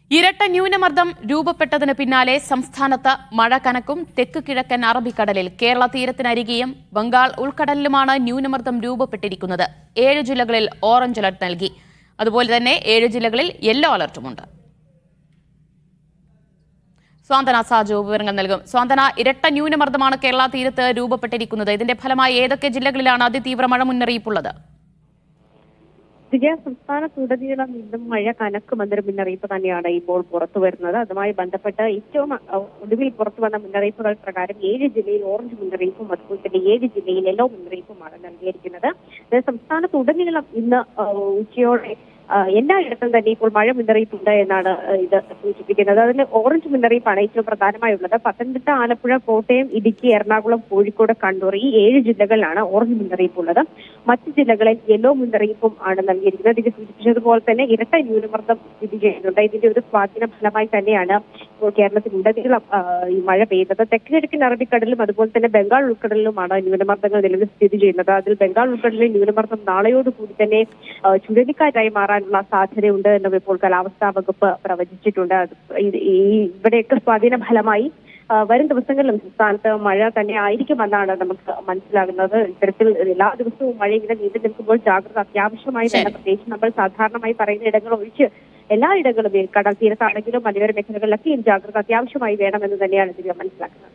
ഇരട്ട ന്യൂനമർദ്ദം രൂപപ്പെട്ടതിന് പിന്നാലെ സംസ്ഥാനത്ത് മഴ കനക്കും തെക്ക് കിഴക്കൻ അറബിക്കടലിൽ കേരള തീരത്തിനരികെയും ബംഗാൾ ഉൾക്കടലിലുമാണ് ന്യൂനമർദ്ദം രൂപപ്പെട്ടിരിക്കുന്നത് ഏഴ് ജില്ലകളിൽ ഓറഞ്ച് അലർട്ട് നൽകി അതുപോലെ തന്നെ ഏഴ് ജില്ലകളിൽ യെല്ലോ അലർട്ടുമുണ്ട് സ്വാന്തന സാജു വിവരങ്ങൾ നൽകും സ്വാന്തന ഇരട്ട ന്യൂനമർദ്ദമാണ് കേരള തീരത്ത് രൂപപ്പെട്ടിരിക്കുന്നത് ഇതിന്റെ ഫലമായി ഏതൊക്കെ ജില്ലകളിലാണ് അതിതീവ്ര മഴ മുന്നറിയിപ്പുള്ളത് വിജയ സംസ്ഥാനത്തുടനീളം ഇന്നും മഴ കനക്കുമെന്നൊരു മുന്നറിയിപ്പ് തന്നെയാണ് ഇപ്പോൾ പുറത്തു വരുന്നത് അതുമായി ബന്ധപ്പെട്ട് ഏറ്റവും അഹ്, ഒടുവിൽ പുറത്തു വന്ന മുന്നറിയിപ്പുകൾ പ്രകാരം ഏഴ് ജില്ലയിൽ ഓറഞ്ച് മുന്നറിയിപ്പും അതുപോലെ തന്നെ ഏഴ് ജില്ലയിൽ യെല്ലോ മുന്നറിയിപ്പുമാണ് നൽകിയിരിക്കുന്നത് ഇത് സംസ്ഥാനത്തുടനീളം ഇന്ന് അഹ്, ഉച്ചയോടെ അഹ്, എല്ലായിടത്തും തന്നെ ഇപ്പോൾ മഴ മുന്നറിയിപ്പുണ്ട് എന്നാണ് അഹ്, ഇത് സൂചിപ്പിക്കുന്നത് അതിന് ഓറഞ്ച് മുന്നറിയിപ്പാണ് ഏറ്റവും പ്രധാനമായുള്ളത് പത്തനംതിട്ട ആലപ്പുഴ കോട്ടയം ഇടുക്കി എറണാകുളം കോഴിക്കോട് കണ്ണൂർ ഈ ഏഴ് ജില്ലകളിലാണ് ഓറഞ്ച് മുന്നറിയിപ്പുള്ളത് മറ്റ് ജില്ലകളിൽ യെല്ലോ മുന്നറിയിപ്പും ആണ് നൽകിയിരിക്കുന്നത് ഇത് സൂചിപ്പിച്ചതുപോലെ തന്നെ ഇരട്ട ന്യൂനമർദ്ദം സ്ഥിതി ചെയ്യുന്നുണ്ട് ഇതിന്റെ ഒരു സ്വാധീന ഫലമായി തന്നെയാണ് ഇപ്പോൾ കേരളത്തിലുടനീളം ആ, ഈ മഴ പെയ്തത് തെക്ക് കിഴക്കൻ അറബിക്കടലിലും അതുപോലെ തന്നെ ബംഗാൾ ഉൾക്കടലിലുമാണ് ന്യൂനമർദ്ദങ്ങൾ നിലവിൽ സ്ഥിതി ചെയ്യുന്നത് അതിൽ ബംഗാൾ ഉൾക്കടലിൽ ന്യൂനമർദ്ദം നാളെയോടുകൂടി തന്നെ ആ, ചുഴലിക്കാറ്റായി മാറാനുള്ള സാധ്യതയുണ്ട് എന്നും ഇപ്പോൾ കാലാവസ്ഥാ വകുപ്പ് പ്രവചിച്ചിട്ടുണ്ട് അത് ഇത് ഈ ഇവിടെയൊക്കെ സ്വാധീന ഫലമായി ആ, വരും ദിവസങ്ങളിലും സംസ്ഥാനത്ത് മഴ തന്നെ ആയിരിക്കുമെന്നാണ് നമുക്ക് മനസ്സിലാകുന്നത് ഇത്തരത്തിൽ എല്ലാ ദിവസവും മഴ ഇങ്ങനെ നീണ്ടു നിൽക്കുമ്പോൾ ജാഗ്രത അത്യാവശ്യമായി തന്നെ പ്രത്യേകിച്ച് നമ്മൾ സാധാരണമായി പറയുന്ന ഇടങ്ങൾ ഒഴിച്ച് എല്ലാ ഇടങ്ങളും ഈ കടൽ തീരത്താണെങ്കിലും മലയോര മേഖലകളിലൊക്കെയും ജാഗ്രത അത്യാവശ്യമായി വേണമെന്ന് തന്നെയാണ് ഇതിൽ മനസ്സിലാക്കുന്നത്